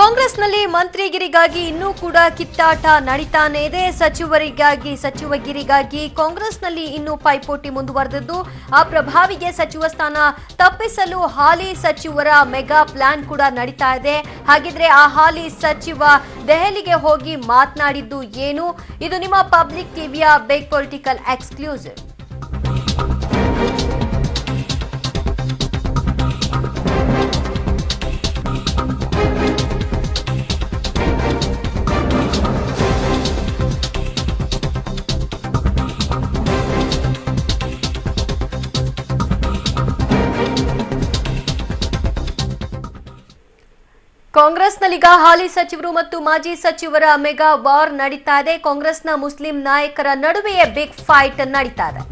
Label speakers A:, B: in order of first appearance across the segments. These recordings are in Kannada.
A: ಕಾಂಗ್ರೆಸ್ನಲ್ಲಿ ಮಂತ್ರಿಗಿರಿಗಾಗಿ ಇನ್ನೂ ಕೂಡ ಕಿತ್ತಾಟ ನಡೀತಾನೆ ಇದೆ ಸಚಿವರಿಗಾಗಿ ಸಚಿವಗಿರಿಗಾಗಿ ಕಾಂಗ್ರೆಸ್ನಲ್ಲಿ ಇನ್ನೂ ಪೈಪೋಟಿ ಮುಂದುವರೆದಿದ್ದು ಆ ಪ್ರಭಾವಿಗೆ ಸಚಿವ ಸ್ಥಾನ ತಪ್ಪಿಸಲು ಹಾಲಿ ಸಚಿವರ ಮೆಗಾ ಪ್ಲಾನ್ ಕೂಡ ನಡೀತಾ ಇದೆ ಹಾಗಿದ್ರೆ ಆ ಹಾಲಿ ಸಚಿವ ದೆಹಲಿಗೆ ಹೋಗಿ ಮಾತನಾಡಿದ್ದು ಏನು ಇದು ನಿಮ್ಮ ಪಬ್ಲಿಕ್ ಟಿವಿಯ ಬಿಗ್ ಪೊಲಿಟಿಕಲ್ ಎಕ್ಸ್ಕ್ಲೂಸಿವ್ ಕಾಂಗ್ರೆಸ್ನಲ್ಲೀಗ ಹಾಲಿ ಸಚಿವರು ಮತ್ತು ಮಾಜಿ ಸಚಿವರ ಮೆಗಾ ವಾರ್ ನಡೀತಾ ಇದೆ ಕಾಂಗ್ರೆಸ್ನ ಮುಸ್ಲಿಂ ನಾಯಕರ ನಡುವೆಯೇ ಬಿಗ್ ಫೈಟ್ ನಡೀತಾ ಇದೆ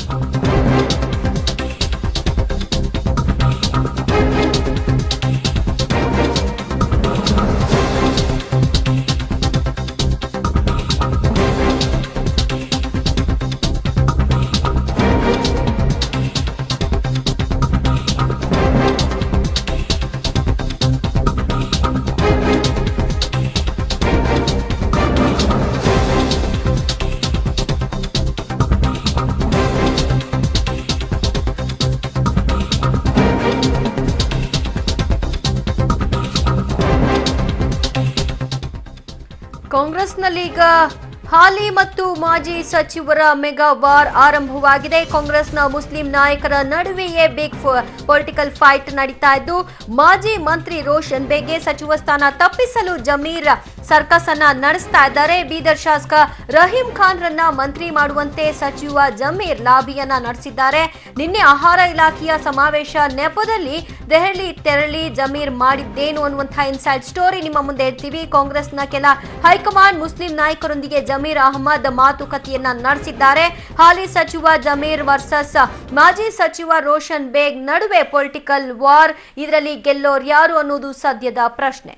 A: ಕಾಂಗ್ರೆಸ್ನಲ್ಲೀಗ ಹಾಲಿ ಮತ್ತು ಮಾಜಿ ಸಚಿವರ ಮೆಗಾ ವಾರ್ ಆರಂಭವಾಗಿದೆ ಕಾಂಗ್ರೆಸ್ನ ಮುಸ್ಲಿಂ ನಾಯಕರ ನಡುವೆಯೇ ಬಿಗ್ ಪೊಲಿಟಿಕಲ್ ಫೈಟ್ ನಡೀತಾ ಇದ್ದು ಮಾಜಿ ಮಂತ್ರಿ ರೋಷನ್ ಬೇಗ್ಗೆ ಸಚಿವ ಸ್ಥಾನ ತಪ್ಪಿಸಲು ಜಮೀರ್ ಸರ್ಕಸ್ ಅನ್ನ ನಡೆಸ್ತಾ ಇದ್ದಾರೆ ಬೀದರ್ ಶಾಸಕ ರಹೀಂ ಖಾನ್ ರನ್ನ ಮಂತ್ರಿ ಮಾಡುವಂತೆ ಸಚಿವ ಜಮೀರ್ ಲಾಬಿಯನ್ನ ನಡೆಸಿದ್ದಾರೆ ನಿನ್ನೆ ಆಹಾರ ಇಲಾಖೆಯ ಸಮಾವೇಶ ನೆಪದಲ್ಲಿ ದೆಹಲಿ ತೆರಳಿ ಜಮೀರ್ ಮಾಡಿದ್ದೇನು ಅನ್ನುವಂತಹ ಇನ್ಸೈಡ್ ಸ್ಟೋರಿ ನಿಮ್ಮ ಮುಂದೆ ಇಡ್ತೀವಿ ಕಾಂಗ್ರೆಸ್ನ ಕೆಲ ಹೈಕಮಾಂಡ್ ಮುಸ್ಲಿಂ ನಾಯಕರೊಂದಿಗೆ ಜಮೀರ್ ಅಹಮದ್ ಮಾತುಕತೆಯನ್ನ ನಡೆಸಿದ್ದಾರೆ ಹಾಲಿ ಸಚಿವ ಜಮೀರ್ ವರ್ಸಸ್ ಮಾಜಿ ಸಚಿವ ರೋಷನ್ ಬೇಗ್ ನಡುವೆ ಪೊಲಿಟಿಕಲ್ ವಾರ್ ಇದರಲ್ಲಿ ಗೆಲ್ಲೋರ್ ಯಾರು ಅನ್ನೋದು ಸದ್ಯದ ಪ್ರಶ್ನೆ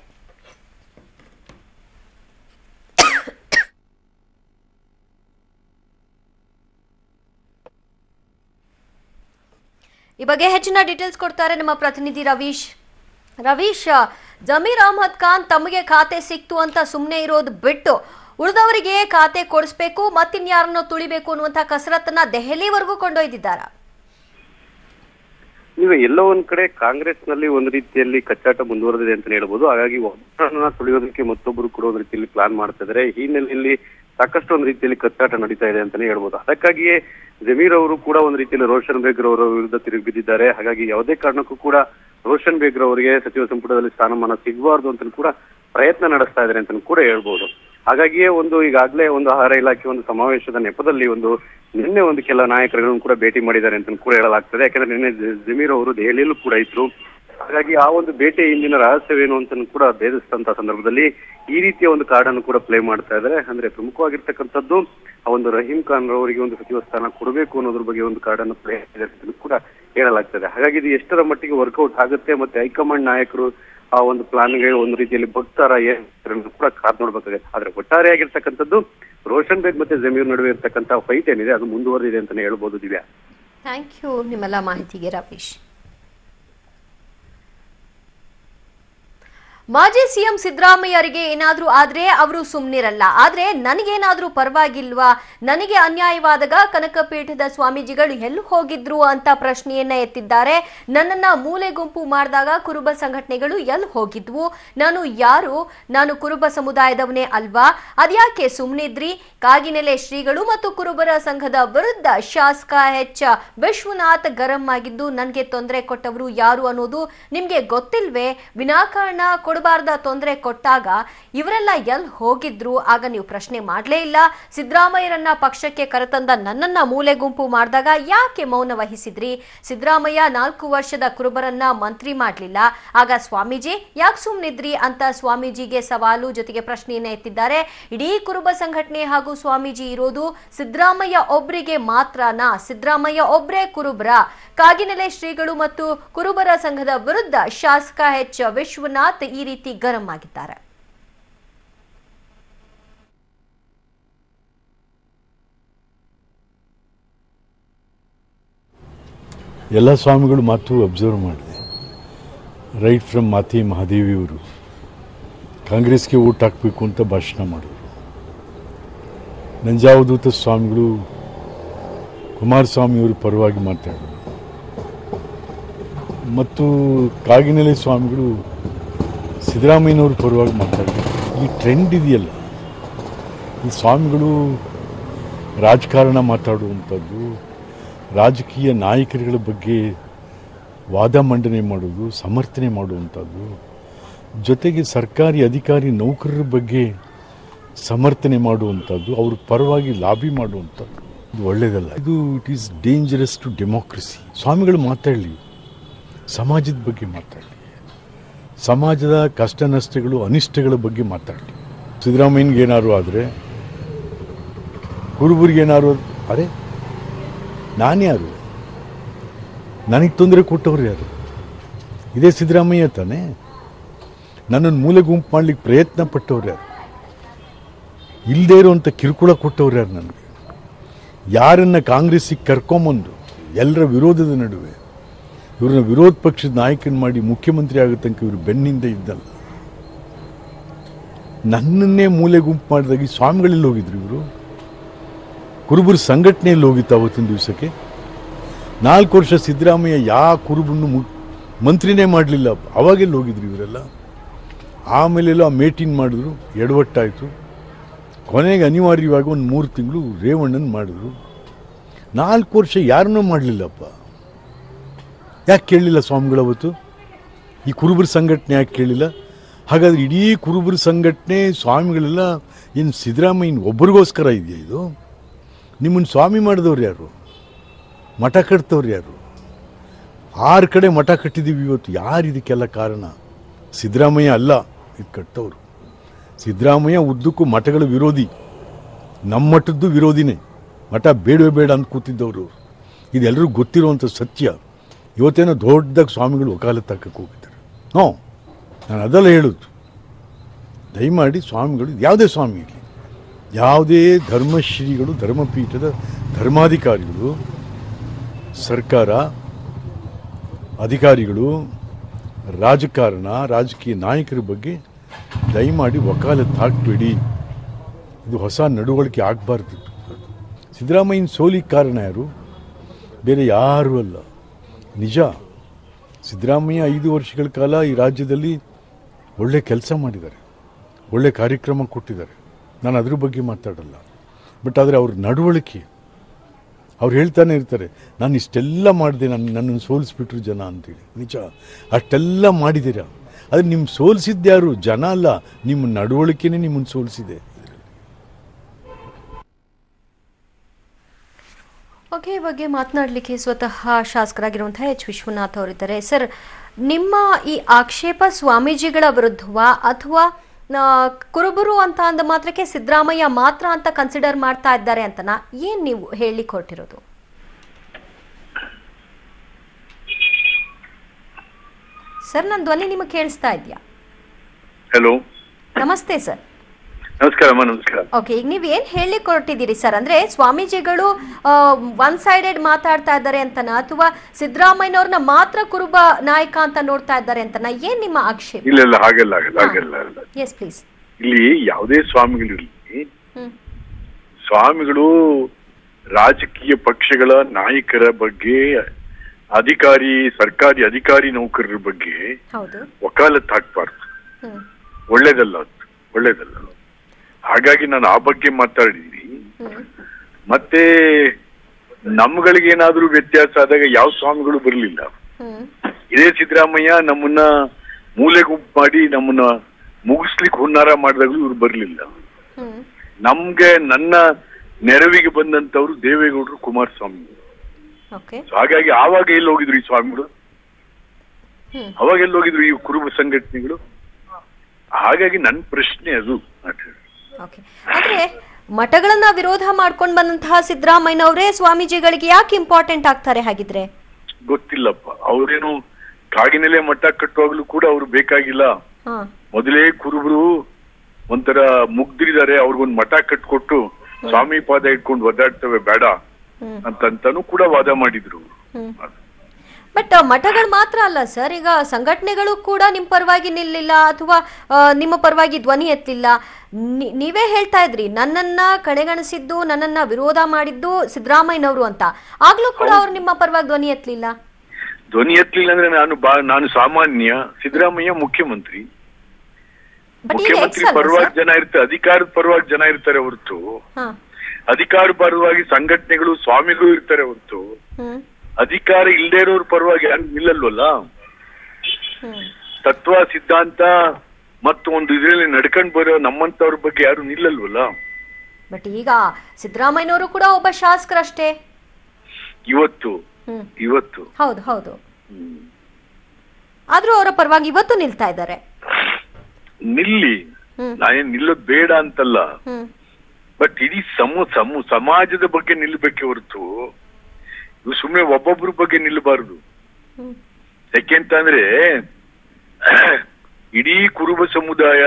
A: ಈ ಬಗ್ಗೆ ಹೆಚ್ಚಿನ ಡೀಟೇಲ್ಸ್ ಕೊಡ್ತಾರೆ ನಮ್ಮ ಪ್ರತಿನಿಧಿ ರವೀಶ್ ರವೀಶ್ ಜಮೀರ್ ಅಹಮದ್ ಖಾನ್ ತಮಗೆ ಖಾತೆ ಸಿಕ್ತು ಅಂತ ಸುಮ್ಮನೆ ಇರೋದು ಬಿಟ್ಟು ಉಳಿದವರಿಗೆ ಖಾತೆ ಕೊಡಿಸ್ಬೇಕು ಮತ್ತಿನ್ಯಾರನ್ನೋ ತುಳಿಬೇಕು ಅನ್ನುವಂಥ ಕಸರತ್ತನ್ನ ದೆಹಲಿವರೆಗೂ ಕೊಂಡೊಯ್ದಿದ್ದಾರ
B: ನೀವು ಎಲ್ಲೋ ಒಂದ್ ಕಡೆ ಕಾಂಗ್ರೆಸ್ ನಲ್ಲಿ ಒಂದು ರೀತಿಯಲ್ಲಿ ಕಚ್ಚಾಟ ಮುಂದುವರೆದಿದೆ ಅಂತ ಹೇಳ್ಬೋದು ಹಾಗಾಗಿ ಒಬ್ಬರನ್ನ ತುಳಿಯೋದಕ್ಕೆ ಮತ್ತೊಬ್ಬರು ಕೂಡ ಒಂದು ರೀತಿಯಲ್ಲಿ ಪ್ಲಾನ್ ಮಾಡ್ತಾ ಇದ್ದಾರೆ ಈ ಹಿನ್ನೆಲೆಯಲ್ಲಿ ಸಾಕಷ್ಟು ಒಂದು ರೀತಿಯಲ್ಲಿ ಕಚ್ಚಾಟ ನಡೀತಾ ಇದೆ ಅಂತಾನೆ ಹೇಳ್ಬೋದು ಅದಕ್ಕಾಗಿಯೇ ಜಮೀರ್ ಅವರು ಕೂಡ ಒಂದು ರೀತಿಯಲ್ಲಿ ರೋಷನ್ ಬೇಗ್ ಅವರ ವಿರುದ್ಧ ತಿರುಗಿ ಬಿದ್ದಿದ್ದಾರೆ ಹಾಗಾಗಿ ಯಾವುದೇ ಕಾರಣಕ್ಕೂ ಕೂಡ ರೋಷನ್ ಬೇಗ್ ಅವರಿಗೆ ಸಚಿವ ಸಂಪುಟದಲ್ಲಿ ಸ್ಥಾನಮಾನ ಸಿಗಬಾರ್ದು ಅಂತ ಕೂಡ ಪ್ರಯತ್ನ ನಡೆಸ್ತಾ ಇದ್ದಾರೆ ಅಂತ ಕೂಡ ಹೇಳ್ಬೋದು ಹಾಗಾಗಿಯೇ ಒಂದು ಈಗಾಗಲೇ ಒಂದು ಆಹಾರ ಇಲಾಖೆ ಒಂದು ಸಮಾವೇಶದ ನೆಪದಲ್ಲಿ ಒಂದು ನಿನ್ನೆ ಒಂದು ಕೆಲ ನಾಯಕರುಗಳನ್ನು ಕೂಡ ಭೇಟಿ ಮಾಡಿದ್ದಾರೆ ಅಂತ ಕೂಡ ಹೇಳಲಾಗ್ತದೆ ಯಾಕಂದ್ರೆ ನಿನ್ನೆ ಜ- ಜಮೀರ್ ಅವರು ದೆಹಲಿಯಲ್ಲೂ ಕೂಡ ಇದ್ರು ಹಾಗಾಗಿ ಆ ಒಂದು ಭೇಟಿ ಹಿಂದಿನ ರಹಸ್ಯವೇನು ಅಂತ ಕೂಡ ಭೇದಿಸಿದಂತ ಸಂದರ್ಭದಲ್ಲಿ ಈ ರೀತಿಯ ಒಂದು ಕಾರ್ಡನ್ನು ಕೂಡ ಪ್ಲೇ ಮಾಡ್ತಾ ಇದ್ದಾರೆ ಅಂದ್ರೆ ಪ್ರಮುಖವಾಗಿರ್ತಕ್ಕಂಥದ್ದು ಆ ಒಂದು ರಹೀಂ ಖಾನ್ ಅವರಿಗೆ ಒಂದು ಸಚಿವ ಸ್ಥಾನ ಕೊಡಬೇಕು ಅನ್ನೋದ್ರ ಬಗ್ಗೆ ಒಂದು ಕಾರ್ಡನ್ನು ಪ್ಲೇ ಮಾಡಿದ್ದಾರೆ ಅಂತ ಕೂಡ ಹೇಳಲಾಗ್ತದೆ ಹಾಗಾಗಿ ಇದು ಎಷ್ಟರ ಮಟ್ಟಿಗೆ ವರ್ಕೌಟ್ ಆಗುತ್ತೆ ಮತ್ತೆ ಹೈಕಮಾಂಡ್ ನಾಯಕರು ಆ ಒಂದು ಪ್ಲಾನ್ಗೆ ಒಂದು ರೀತಿಯಲ್ಲಿ ಭಕ್ತರ ಏನ್ ಕೂಡ ಕಾದ್ ನೋಡ್ಬೇಕಾಗುತ್ತೆ ಆದ್ರೆ ಒಟ್ಟಾರೆಯಾಗಿರ್ತಕ್ಕಂಥದ್ದು ರೋಷನ್ ಬೇಗ್ ಮತ್ತೆ ಜಮೀರ್ ನಡುವೆ ಇರ್ತಕ್ಕಂಥ ಫೈಟ್ ಏನಿದೆ ಅದು ಮುಂದುವರೆದಿದೆ ಅಂತಾನೆ ಹೇಳ್ಬೋದು ದಿವ್ಯಾ
A: ಥ್ಯಾಂಕ್ ಯು ನಿಮ್ಮೆಲ್ಲ ಮಾಹಿತಿಗೆ ರವೀಶ್ ಮಾಜಿ ಸಿಎಂ ಸಿದ್ದರಾಮಯ್ಯರಿಗೆ ಏನಾದ್ರೂ ಆದ್ರೆ ಅವರು ಸುಮ್ನಿರಲ್ಲ ಆದ್ರೆ ನನಗೇನಾದ್ರೂ ಪರವಾಗಿಲ್ವಾ ನನಗೆ ಅನ್ಯಾಯವಾದಾಗ ಕನಕಪೀಠದ ಸ್ವಾಮೀಜಿಗಳು ಎಲ್ಲಿ ಹೋಗಿದ್ರು ಅಂತ ಪ್ರಶ್ನೆಯನ್ನ ಎತ್ತಿದ್ದಾರೆ ನನ್ನನ್ನ ಮೂಲೆ ಗುಂಪು ಮಾಡಿದಾಗ ಕುರುಬ ಸಂಘಟನೆಗಳು ಎಲ್ಲಿ ಹೋಗಿದ್ವು ನಾನು ಯಾರು ನಾನು ಕುರುಬ ಸಮುದಾಯದವನೇ ಅಲ್ವಾ ಅದ್ಯಾಕೆ ಸುಮ್ನಿದ್ರಿ ಕಾಗಿನೆಲೆ ಶ್ರೀಗಳು ಮತ್ತು ಕುರುಬರ ಸಂಘದ ವಿರುದ್ಧ ಶಾಸಕ ಎಚ್ ವಿಶ್ವನಾಥ್ ಗರಂ ಆಗಿದ್ದು ನನಗೆ ತೊಂದರೆ ಕೊಟ್ಟವರು ಯಾರು ಅನ್ನೋದು ನಿಮ್ಗೆ ಗೊತ್ತಿಲ್ವೇ ವಿನಾಕಾರಣ ಕೊಡಬಾರ್ದ ತೊಂದರೆ ಕೊಟ್ಟಾಗ ಇವರೆಲ್ಲ ಎಲ್ಲಿ ಹೋಗಿದ್ರು ಆಗ ನೀವು ಪ್ರಶ್ನೆ ಮಾಡಲೇ ಇಲ್ಲ ಸಿದ್ದರಾಮಯ್ಯರನ್ನ ಪಕ್ಷಕ್ಕೆ ಕರೆತಂದ ನನ್ನನ್ನ ಮೂಲೆ ಗುಂಪು ಮಾಡಿದಾಗ ಯಾಕೆ ಮೌನ ವಹಿಸಿದ್ರಿ ಸಿದ್ದರಾಮಯ್ಯ ನಾಲ್ಕು ವರ್ಷದ ಕುರುಬರನ್ನ ಮಂತ್ರಿ ಮಾಡಲಿಲ್ಲ ಆಗ ಸ್ವಾಮೀಜಿ ಯಾಕೆ ಸುಮ್ಮನಿದ್ರಿ ಅಂತ ಸ್ವಾಮೀಜಿಗೆ ಸವಾಲು ಜೊತೆಗೆ ಪ್ರಶ್ನೆಯನ್ನ ಎತ್ತಿದ್ದಾರೆ ಇಡೀ ಕುರುಬ ಸಂಘಟನೆ ಹಾಗೂ ಸ್ವಾಮೀಜಿ ಇರೋದು ಸಿದ್ದರಾಮಯ್ಯ ಒಬ್ರಿಗೆ ಮಾತ್ರನಾ ಸಿದ್ದರಾಮಯ್ಯ ಒಬ್ರೇ ಕುರುಬರ ಕಾಗಿನೆಲೆ ಶ್ರೀಗಳು ಮತ್ತು ಕುರುಬರ ಸಂಘದ ವಿರುದ್ಧ ಶಾಸಕ ಎಚ್ ವಿಶ್ವನಾಥ್ ಈ ರೀತಿ ಗರಂ ಆಗಿದ್ದಾರೆ
C: ಎಲ್ಲ ಸ್ವಾಮಿಗಳು ಮಾತು ಅಬ್ಸರ್ವ್ ಮಾಡಿದೆ ರೈಟ್ ಫ್ರಮ್ ಮಾತಿ ಮಹಾದೇವಿಯವರು ಕಾಂಗ್ರೆಸ್ಗೆ ಓಟ್ ಹಾಕಬೇಕು ಅಂತ ಭಾಷಣ ಮಾಡಿದ್ರು ನಂಜಾವಧೂತ ಸ್ವಾಮಿಗಳು ಕುಮಾರಸ್ವಾಮಿಯವರು ಪರವಾಗಿ ಮಾತಾಡಿದರು ಮತ್ತು ಕಾಗಿನೆಲೆ ಸ್ವಾಮಿಗಳು ಸಿದ್ದರಾಮಯ್ಯನವ್ರ ಪರವಾಗಿ ಮಾತಾಡಿದರು ಈ ಟ್ರೆಂಡ್ ಇದೆಯಲ್ಲ ಈ ಸ್ವಾಮಿಗಳು ರಾಜಕಾರಣ ಮಾತಾಡುವಂಥದ್ದು ರಾಜಕೀಯ ನಾಯಕರುಗಳ ಬಗ್ಗೆ ವಾದ ಮಂಡನೆ ಮಾಡೋದು ಸಮರ್ಥನೆ ಮಾಡುವಂಥದ್ದು ಜೊತೆಗೆ ಸರ್ಕಾರಿ ಅಧಿಕಾರಿ ನೌಕರರ ಬಗ್ಗೆ ಸಮರ್ಥನೆ ಮಾಡುವಂಥದ್ದು ಅವ್ರ ಪರವಾಗಿ ಲಾಬಿ ಮಾಡುವಂಥದ್ದು ಇದು ಒಳ್ಳೆಯದಲ್ಲ ಇದು it is dangerous to democracy ಸ್ವಾಮಿಗಳು ಮಾತಾಡಲಿ ಸಮಾಜದ ಬಗ್ಗೆ ಮಾತಾಡಲಿ ಸಮಾಜದ ಕಷ್ಟ ನಷ್ಟಗಳು ಅನಿಷ್ಟಗಳ ಬಗ್ಗೆ ಮಾತಾಡಲಿ ಸಿದ್ದರಾಮಯ್ಯನಿಗೆ ಏನಾದ್ರು ಆದರೆ ಕುರುಬರಿಗೆ ಏನಾದ್ರು ಅರೆ ನಾನು ಯಾರು ನನಗೆ ತೊಂದರೆ ಕೊಟ್ಟವ್ರು ಯಾರು ಇದೇ ಸಿದ್ದರಾಮಯ್ಯ ತಾನೇ ನನ್ನನ್ನು ಮೂಲೆ ಗುಂಪು ಮಾಡ್ಲಿಕ್ಕೆ ಪ್ರಯತ್ನ ಪಟ್ಟವ್ರು ಯಾರು ಇಲ್ಲದೇ ಇರುವಂಥ ಕಿರುಕುಳ ಕೊಟ್ಟವ್ರು ಯಾರು ನನಗೆ ಯಾರನ್ನ ಕಾಂಗ್ರೆಸ್ಸಿಗೆ ಕರ್ಕೊಂಬಂದು ಎಲ್ಲರ ವಿರೋಧದ ನಡುವೆ ಇವ್ರನ್ನ ವಿರೋಧ ಪಕ್ಷದ ನಾಯಕನ ಮಾಡಿ ಮುಖ್ಯಮಂತ್ರಿ ಆಗೋ ತನಕ ಇವರು ಬೆನ್ನಿಂದ ಇದ್ದಲ್ಲ ನನ್ನನ್ನೇ ಮೂಲೆ ಗುಂಪು ಮಾಡಿದಾಗ ಈ ಸ್ವಾಮಿಗಳಲ್ಲಿ ಹೋಗಿದ್ರು ಇವರು ಕುರುಬರು ಸಂಘಟನೆಯಲ್ಲಿ ಹೋಗಿತ್ತು ಅವತ್ತಿನ ದಿವಸಕ್ಕೆ ನಾಲ್ಕು ವರ್ಷ ಸಿದ್ದರಾಮಯ್ಯ ಯಾವ ಕುರುಬನ್ನು ಮು ಮಂತ್ರಿನೇ ಮಾಡಲಿಲ್ಲ ಅವಾಗೆಲ್ಲ ಹೋಗಿದ್ರು ಇವರೆಲ್ಲ ಆಮೇಲೆಲ್ಲ ಮೇಟಿನ್ ಮಾಡಿದ್ರು ಎಡವಟ್ಟಾಯಿತು ಕೊನೆಗೆ ಅನಿವಾರ್ಯವಾಗಿ ಒಂದು ಮೂರು ತಿಂಗಳು ರೇವಣ್ಣನ ಮಾಡಿದ್ರು ನಾಲ್ಕು ವರ್ಷ ಯಾರನ್ನೂ ಮಾಡಲಿಲ್ಲಪ್ಪ ಯಾಕೆ ಕೇಳಲಿಲ್ಲ ಸ್ವಾಮಿಗಳು ಅವತ್ತು ಈ ಕುರುಬರ ಸಂಘಟನೆ ಯಾಕೆ ಕೇಳಿಲ್ಲ ಹಾಗಾದ್ರೆ ಇಡೀ ಕುರುಬರ ಸಂಘಟನೆ ಸ್ವಾಮಿಗಳೆಲ್ಲ ಏನು ಸಿದ್ದರಾಮಯ್ಯನ ಒಬ್ಬರಿಗೋಸ್ಕರ ಇದೆಯಾ ಇದು ನಿಮ್ಮನ್ನು ಸ್ವಾಮಿ ಮಾಡಿದವ್ರು ಯಾರು ಮಠ ಕಟ್ತವ್ರು ಯಾರು ಆರು ಕಡೆ ಮಠ ಕಟ್ಟಿದ್ದೀವಿ ಇವತ್ತು ಯಾರು ಇದಕ್ಕೆಲ್ಲ ಕಾರಣ ಸಿದ್ದರಾಮಯ್ಯ ಅಲ್ಲ ಇದು ಕಟ್ಟವ್ರು ಸಿದ್ದರಾಮಯ್ಯ ಉದ್ದಕ್ಕೂ ಮಠಗಳ ವಿರೋಧಿ ನಮ್ಮ ಮಠದ್ದು ವಿರೋಧಿನೇ ಮಠ ಬೇಡವೇ ಬೇಡ ಅಂತ ಕೂತಿದ್ದವರು ಇದೆಲ್ಲರಿಗೂ ಗೊತ್ತಿರುವಂಥ ಸತ್ಯ ಇವತ್ತೇನೋ ದೊಡ್ಡದಾಗಿ ಸ್ವಾಮಿಗಳು ವಕಾಲತ್ತು ಹಾಕಕ್ಕೆ ಹೋಗಿದ್ದಾರೆ ಹ್ಞೂ ನಾನು ಅದೆಲ್ಲ ಹೇಳೋದು ದಯಮಾಡಿ ಸ್ವಾಮಿಗಳು ಯಾವುದೇ ಸ್ವಾಮಿ ಇರಲಿ ಯಾವುದೇ ಧರ್ಮಶ್ರೀಗಳು ಧರ್ಮಪೀಠದ ಧರ್ಮಾಧಿಕಾರಿಗಳು ಸರ್ಕಾರ ಅಧಿಕಾರಿಗಳು ರಾಜಕಾರಣ ರಾಜಕೀಯ ನಾಯಕರ ಬಗ್ಗೆ ದಯಮಾಡಿ ವಕಾಲತ್ತು ಹಾಕಬೇಡಿ ಇದು ಹೊಸ ನಡವಳಿಕೆ ಆಗಬಾರ್ದು ಸಿದ್ದರಾಮಯ್ಯನ ಸೋಲಿಗೆ ಕಾರಣ ಯಾರು ಬೇರೆ ಯಾರೂ ಅಲ್ಲ ನಿಜ ಸಿದ್ದರಾಮಯ್ಯ ಐದು ವರ್ಷಗಳ ಕಾಲ ಈ ರಾಜ್ಯದಲ್ಲಿ ಒಳ್ಳೆ ಕೆಲಸ ಮಾಡಿದ್ದಾರೆ ಒಳ್ಳೆ ಕಾರ್ಯಕ್ರಮ ಕೊಟ್ಟಿದ್ದಾರೆ ನಾನು ಅದ್ರ ಬಗ್ಗೆ ಮಾತಾಡಲ್ಲ ಬಟ್ ಆದರೆ ಅವ್ರ ನಡವಳಿಕೆ ಅವ್ರು ಹೇಳ್ತಾನೆ ಇರ್ತಾರೆ ನಾನು ಇಷ್ಟೆಲ್ಲ ಮಾಡಿದೆ ನನ್ನ ನನ್ನನ್ನು ಸೋಲಿಸ್ಬಿಟ್ರು ಜನ ಅಂತೇಳಿ ನಿಜ ಅಷ್ಟೆಲ್ಲ ಮಾಡಿದ್ದೀರಾ ಆದರೆ ನಿಮ್ಮ ಸೋಲಿಸಿದ್ದ್ಯಾರು ಜನ ಅಲ್ಲ ನಿಮ್ಮ ನಡವಳಿಕೆನೇ ನಿಮ್ಮನ್ನು ಸೋಲಿಸಿದೆ
A: ಓಕೆ ಈ ಬಗ್ಗೆ ಮಾತನಾಡಲಿಕ್ಕೆ ಸ್ವತಃ ಶಾಸಕರಾಗಿರುವಂತಹ ಎಚ್ ವಿಶ್ವನಾಥ್ ಅವರಿದ್ದಾರೆ ಸರ್ ನಿಮ್ಮ ಈ ಆಕ್ಷೇಪ ಸ್ವಾಮೀಜಿಗಳ ವಿರುದ್ಧವಾ ಅಥವಾ ಆ, ಕುರುಬರು ಅಂತ ಅಂದ ಮಾತ್ರಕ್ಕೆ ಸಿದ್ದರಾಮಯ್ಯ ಮಾತ್ರ ಅಂತ ಕನ್ಸಿಡರ್ ಮಾಡ್ತಾ ಇದ್ದಾರೆ ಅಂತನಾ ಏನ್ ನೀವು ಹೇಳಲಿಕ್ಕೆ ಹೊರಟಿರೋದು ಸರ್ ನನ್ನ ಧ್ವನಿ ನಿಮಗೆ ಕೇಳಿಸ್ತಾ ಇದೆಯಾ
D: ಹಲೋ
A: ನಮಸ್ತೆ ಸರ್
D: ನಮಸ್ಕಾರ ಅಮ್ಮ ನಮಸ್ಕಾರ
A: ಓಕೆ ಈಗ ನೀವು ಏನ್ ಹೇಳಲಿಕ್ಕೆ ಹೊರಟಿದ್ದೀರಿ ಸರ್ ಅಂದ್ರೆ ಸ್ವಾಮೀಜಿಗಳು ಒನ್ ಸೈಡೆಡ್ ಮಾತಾಡ್ತಾ ಇದ್ದಾರೆ ಅಂತನಾ ಅಥವಾ ಸಿದ್ದರಾಮಯ್ಯನವ್ರನ್ನ ಮಾತ್ರ ಕುರುಬ ನಾಯಕ ಅಂತ ನೋಡ್ತಾ ಇದ್ದಾರೆ ಅಂತನಾ ಏನ್ ನಿಮ್ಮ ಆಕ್ಷೇಪ
D: ಇಲ್ಲ ಇಲ್ಲ ಹಾಗೆಲ್ಲ ಆಗಲ್ಲ ಹಾಗೆಲ್ಲ ಅಲ್ಲ
A: ಎಸ್ ಪ್ಲೀಸ್
D: ಇಲ್ಲಿ ಯಾವುದೇ ಸ್ವಾಮಿಗಳಿರಲಿ
A: ಹ್ಮ್
D: ಸ್ವಾಮಿಗಳು ರಾಜಕೀಯ ಪಕ್ಷಗಳ ನಾಯಕರ ಬಗ್ಗೆ ಅಧಿಕಾರಿ ಸರ್ಕಾರಿ ಅಧಿಕಾರಿ ನೌಕರರ ಬಗ್ಗೆ
A: ಹೌದು
D: ವಕಾಲತ್ ಹಾಕ್ಬಾರ್ದು
A: ಹ್ಮ್
D: ಒಳ್ಳೇದಲ್ಲ ಅದು ಒಳ್ಳೇದಲ್ಲ ಹಾಗಾಗಿ ನಾನು ಆ ಬಗ್ಗೆ ಮಾತಾಡಿದ್ದೀನಿ
A: ಹ್ಮ್
D: ಮತ್ತೆ ನಮ್ಗಳಿಗೆ ಏನಾದ್ರೂ ವ್ಯತ್ಯಾಸ ಆದಾಗ ಯಾವ ಸ್ವಾಮಿಗಳು ಬರಲಿಲ್ಲ
A: ಹ್ಮ್
D: ಇದೇ ಸಿದ್ದರಾಮಯ್ಯ ನಮ್ಮನ್ನ ಮೂಲೆ ಗುಂಪು ಮಾಡಿ ನಮ್ಮನ್ನ ಮುಗಿಸ್ಲಿಕ್ಕೆ ಹುನ್ನಾರ ಮಾಡಿದಾಗಲೂ ಇವ್ರು ಬರ್ಲಿಲ್ಲ
A: ಹ್ಮ್
D: ನಮ್ಗೆ ನನ್ನ ನೆರವಿಗೆ ಬಂದಂತವ್ರು ದೇವೇಗೌಡರು ಕುಮಾರಸ್ವಾಮಿ
A: ಓಕೆ
D: So ಹಾಗಾಗಿ ಆವಾಗ ಎಲ್ಲಿ ಹೋಗಿದ್ರು ಈ ಸ್ವಾಮಿಗಳು
A: ಹ್ಮ್
D: ಅವಾಗ ಎಲ್ಲಿ ಹೋಗಿದ್ರು ಈ ಕುರುಬ ಸಂಘಟನೆಗಳು ಹಾಗಾಗಿ ನನ್ನ ಪ್ರಶ್ನೆ ಅದು
A: ಓಕೆ ಆದ್ರೆ ಮಠಗಳನ್ನ ವಿರೋಧ ಮಾಡ್ಕೊಂಡು ಬಂದಂತಹ ಸಿದ್ದರಾಮಯ್ಯನವರೇ ಸ್ವಾಮೀಜಿಗಳಿಗೆ ಯಾಕೆ ಇಂಪಾರ್ಟೆಂಟ್ ಆಗ್ತಾರೆ ಹಾಗಿದ್ರೆ
D: ಗೊತ್ತಿಲ್ಲಪ್ಪ ಅವ್ರೇನು ಕಾಗಿನೆಲೆ ಮಟ್ಟ ಕಟ್ಟುವಾಗ್ಲೂ ಕೂಡ ಅವ್ರು ಬೇಕಾಗಿಲ್ಲ
A: ಹಾ
D: ಮೊದಲೇ ಕುರುಬರು ಒಂಥರ ಮುಗ್ದಿರಿದ್ದಾರೆ ಅವ್ರಿಗೊಂದು ಮಠ ಕಟ್ಕೊಟ್ಟು ಸ್ವಾಮಿ ಪಾದ ಇಟ್ಕೊಂಡು ಒದ್ದಾಡ್ತವೆ ಬೇಡ
A: ಹ್ಮ್
D: ಅಂತಂತಾನು ಕೂಡ ವಾದ ಮಾಡಿದ್ರು
A: ಹ್ಮ್ ಬಟ್ ಮಠಗಳು ಮಾತ್ರ ಅಲ್ಲ ಸರ್ ಈಗ ಸಂಘಟನೆಗಳು ಕೂಡ ನಿಮ್ಮ ಪರವಾಗಿ ನಿಲ್ಲಿಲ್ಲ ಅಥವಾ ಆ, ನಿಮ್ಮ ಪರವಾಗಿ ಧ್ವನಿ ಎತ್ತಲಿಲ್ಲ ನಿ- ನೀವೇ ಹೇಳ್ತಾ ಇದ್ರಿ ನನ್ನನ್ನ ಕಡೆಗಣಿಸಿದ್ದು ನನ್ನನ್ನ ವಿರೋಧ ಮಾಡಿದ್ದು ಸಿದ್ದರಾಮಯ್ಯನವರು ಅಂತ ಆಗ್ಲೂ ಕೂಡ ಅವ್ರು ನಿಮ್ಮ ಪರವಾಗಿ ಧ್ವನಿ ಎತ್ತಲಿಲ್ಲ
D: ಧ್ವನಿ ಎತ್ತಲಿಲ್ಲ ಅಂದ್ರೆ ನಾನು ಬಾ ನಾನು ಸಾಮಾನ್ಯ ಸಿದ್ದರಾಮಯ್ಯ ಮುಖ್ಯಮಂತ್ರಿ
A: ಬಟ್ ಈಗ
D: ಮುಖ್ಯಮಂತ್ರಿ
A: ಎಕ್ಸ್ ಅಲ್ವಾ
D: ಪರವಾಗಿ
A: ಸರ್
D: ಜನ ಇರ್ತಾರೆ ಅಧಿಕಾರದ ಪರವಾಗಿ ಜನ ಇರ್ತಾರೆ ಹೊರತು
A: ಹಾ
D: ಅಧಿಕಾರ ಪರವಾಗಿ ಸಂಘಟನೆಗಳು ಸ್ವಾಮಿಗಳು ಇರ್ತಾರೆ ಹೊರತು
A: ಹ್ಮ್
D: ಅಧಿಕಾರ ಇಲ್ಲದೆ ಇರೋರ್ ಪರವಾಗಿ ಯಾರು ನಿಲ್ಲಲ್ವಲ್ಲ
A: ಹ್ಮ್
D: ತತ್ವ ಸಿದ್ಧಾಂತ ಮತ್ತು ಒಂದು ಇದರಲ್ಲಿ ನಡ್ಕೊಂಡ್ ಬರೋ ನಮ್ಮಂತವ್ರ ಬಗ್ಗೆ ಯಾರು ನಿಲ್ಲಲ್ವಲ್ಲ
A: ಬಟ್ ಈಗ ಸಿದ್ದರಾಮಯ್ಯನವರು ಕೂಡ ಒಬ್ಬ ಶಾಸಕರಷ್ಟೇ
D: ಇವತ್ತು
A: ಹ್ಮ್
D: ಇವತ್ತು
A: ಹೌದು ಹೌದು ಆದ್ರೂ ಅವರ ಪರವಾಗಿ ಇವತ್ತು ನಿಲ್ತಾ ಇದ್ದಾರೆ
D: ನಿಲ್ಲಿ
A: ಹ್ಮ್.
D: ನಾನೇನ್ ನಿಲ್ಲೋದ್ ಬೇಡ ಅಂತಲ್ಲ
A: ಹ್ಮ್
D: ಬಟ್ ಇಡೀ ಸಮ ಸಮ ಸಮಾಜದ ಬಗ್ಗೆ ನಿಲ್ಬೇಕೆ ಹೊರತು ಇವು ಸುಮ್ಮನೆ ಒಬ್ಬೊಬ್ರ ಬಗ್ಗೆ ನಿಲ್ಲಬಾರದು
A: ಹ್ಮ್
D: ಯಾಕೆಂತಂದ್ರೆ ಇಡೀ ಕುರುಬ ಸಮುದಾಯ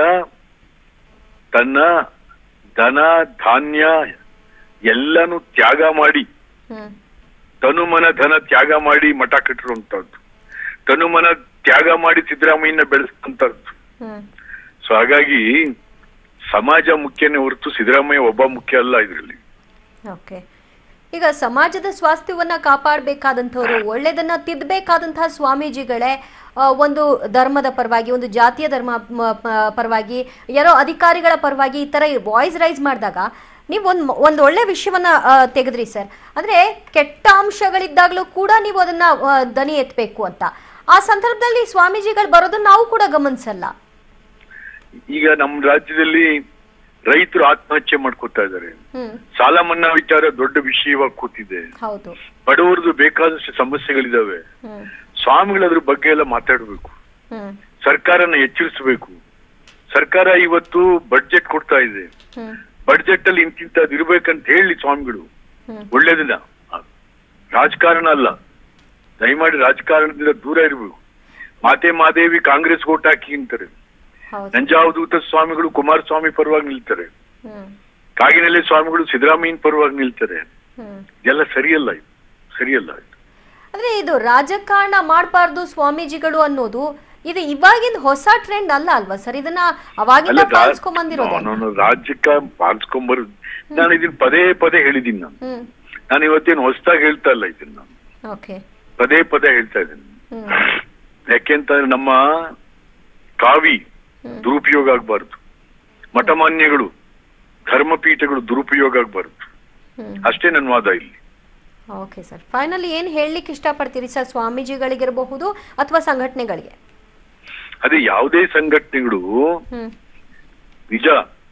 D: ತನ್ನ ಧನ ಧಾನ್ಯ ಎಲ್ಲಾನು ತ್ಯಾಗ ಮಾಡಿ
A: ಹ್ಮ್
D: ತನುಮನ ಧನ ತ್ಯಾಗ ಮಾಡಿ ಮಠ ಕಟ್ಟಿರುವಂತದ್ದು ತನುಮನ ತ್ಯಾಗ ಮಾಡಿ ಸಿದ್ದರಾಮಯ್ಯನ ಬೆಳೆಸ್ತಂತದ್ದು
A: ಹ್ಮ್
D: ಸೊ ಹಾಗಾಗಿ ಸಮಾಜ ಮುಖ್ಯನೇ ಹೊರತು ಸಿದ್ದರಾಮಯ್ಯ ಒಬ್ಬ ಮುಖ್ಯ ಅಲ್ಲ ಇದರಲ್ಲಿ
A: ಓಕೆ ಈಗ ಸಮಾಜದ ಸ್ವಾಸ್ಥ್ಯವನ್ನ ಕಾಪಾಡಬೇಕಾದಂಥವ್ರು ಒಳ್ಳೆಯದನ್ನ ತಿದ್ದಬೇಕಾದಂತಹ ಸ್ವಾಮೀಜಿಗಳೇ ಆ, ಒಂದು ಧರ್ಮದ ಪರವಾಗಿ ಒಂದು ಜಾತಿಯ ಧರ್ಮ ಮ- ಪ- ಪರವಾಗಿ ಯಾರೋ ಅಧಿಕಾರಿಗಳ ಪರವಾಗಿ ಈ ಥರ ವಾಯ್ಸ್ ರೈಸ್ ಮಾಡಿದಾಗ ನೀವು ಒಂದು ಒಂದು ಒಳ್ಳೆ ವಿಷಯವನ್ನ ಆ, ತೆಗೆದ್ರಿ ಸರ್ ಅಂದ್ರೆ ಕೆಟ್ಟ ಅಂಶಗಳಿದ್ದಾಗಲೂ ಕೂಡ ನೀವು ಅದನ್ನ ಆ, ದನಿ ಎತ್ತಬೇಕು ಅಂತ ಆ ಸಂದರ್ಭದಲ್ಲಿ ಸ್ವಾಮೀಜಿಗಳು ಬರೋದನ್ನ ನಾವು ಕೂಡ ಗಮನಿಸಲ್ಲ
D: ಈಗ ನಮ್ಮ ರಾಜ್ಯದಲ್ಲಿ ರೈತರು ಆತ್ಮಹತ್ಯೆ ಮಾಡ್ಕೊತಾ ಇದ್ದಾರೆ
A: ಹ್ಮ್
D: ಸಾಲ ಮನ್ನಾ ವಿಚಾರ ದೊಡ್ಡ ವಿಷಯವಾಗಿ ಕೂತಿದೆ
A: ಹೌದು
D: ಬಡವರದು ಬೇಕಾದಷ್ಟು ಸಮಸ್ಯೆಗಳಿದಾವೆ
A: ಹ್ಮ್
D: ಸ್ವಾಮಿಗಳು ಅದ್ರ ಬಗ್ಗೆ ಎಲ್ಲ ಮಾತಾಡ್ಬೇಕು
A: ಹ್ಮ್
D: ಸರ್ಕಾರನ ಎಚ್ಚರಿಸಬೇಕು ಸರ್ಕಾರ ಇವತ್ತು ಬಡ್ಜೆಟ್ ಕೊಡ್ತಾ ಇದೆ
A: ಹ್ಮ್
D: ಬಡ್ಜೆಟ್ ಅಲ್ಲಿ ಇಂತಿಂತದ್ ಇರ್ಬೇಕಂತ ಹೇಳಿ ಸ್ವಾಮಿಗಳು
A: ಹ್ಮ್
D: ಒಳ್ಳೇದಿಲ್ಲ ರಾಜಕಾರಣ ಅಲ್ಲ ದಯಮಾಡಿ ರಾಜಕಾರಣದಿಂದ ದೂರ ಇರಬೇಕು ಮಾತೆ ಮಾದೇವಿ ಕಾಂಗ್ರೆಸ್ ಓಟ್ ಹಾಕಿ ಅಂತಾರೆ
A: ಹೌದು
D: ನಂಜಾವಧೂತ ಸ್ವಾಮಿಗಳು ಕುಮಾರಸ್ವಾಮಿ ಪರವಾಗಿ ನಿಲ್ತಾರೆ
A: ಹ್ಮ್
D: ಕಾಗಿನೆಲೆ ಸ್ವಾಮಿಗಳು ಸಿದ್ದರಾಮಯ್ಯನ ಪರವಾಗಿ ನಿಲ್ತಾರೆ
A: ಹ್ಮ್
D: ಇದೆಲ್ಲ ಸರಿಯಲ್ಲ ಇದು ಸರಿಯಲ್ಲ ಇದು
A: ಅಂದ್ರೆ ಇದು ರಾಜಕಾರಣ ಮಾಡಬಾರ್ದು ಸ್ವಾಮೀಜಿಗಳು ಅನ್ನೋದು ಇದು ಇವಾಗಿಂದ ಹೊಸ ಟ್ರೆಂಡ್ ಅಲ್ಲ ಅಲ್ವಾ ಸರ್ ಇದನ್ನ ಅವಾಗಿಂದ
D: ಅಲ್ಲ
A: ಪಾಲಿಸ್ಕೊಂಡ್ ಬಂದಿರೋದು
D: ನಾನು ರಾಜ್ಯಕ್ಕ ಪಾಲಿಸ್ಕೊಂಬರು ನಾನು ಇದನ್ನ ಪದೇ ಪದೇ ಹೇಳಿದ್ದೀನಿ ನಾನು
A: ಹ್ಮ್
D: ನಾನು ಇವತ್ತೇನು ಹೊಸದಾಗಿ ಹೇಳ್ತಾ ಇಲ್ಲ ಇದನ್ನ ನಾನು
A: ಓಕೆ
D: ಪದೇ ಪದೇ ಹೇಳ್ತಾ ಇದ್ದೀನಿ
A: ಹ್ಮ್
D: ಯಾಕೆಂತಂದ್ರೆ ನಮ್ಮ ಕಾವಿ ದುರುಪಯೋಗ ಆಗ್ಬಾರ್ದು ಮಠಮಾನ್ಯಗಳು ಧರ್ಮಪೀಠಗಳು ದುರುಪಯೋಗ ಆಗ್ಬಾರ್ದು
A: ಹ್ಮ್
D: ಅಷ್ಟೇ ನನ್ನ ವಾದ ಇಲ್ಲಿ
A: ಓಕೆ ಸರ್ ಫೈನಲಿ ಏನ್ ಹೇಳಲಿಕ್ಕೆ ಇಷ್ಟಪಡ್ತೀರಿ ಸರ್ ಸ್ವಾಮೀಜಿಗಳಿಗಿರಬಹುದು ಅಥವಾ ಸಂಘಟನೆಗಳಿಗೆ
D: ಅದೇ ಯಾವುದೇ ಸಂಘಟನೆಗಳು
A: ಹ್ಮ್
D: ನಿಜ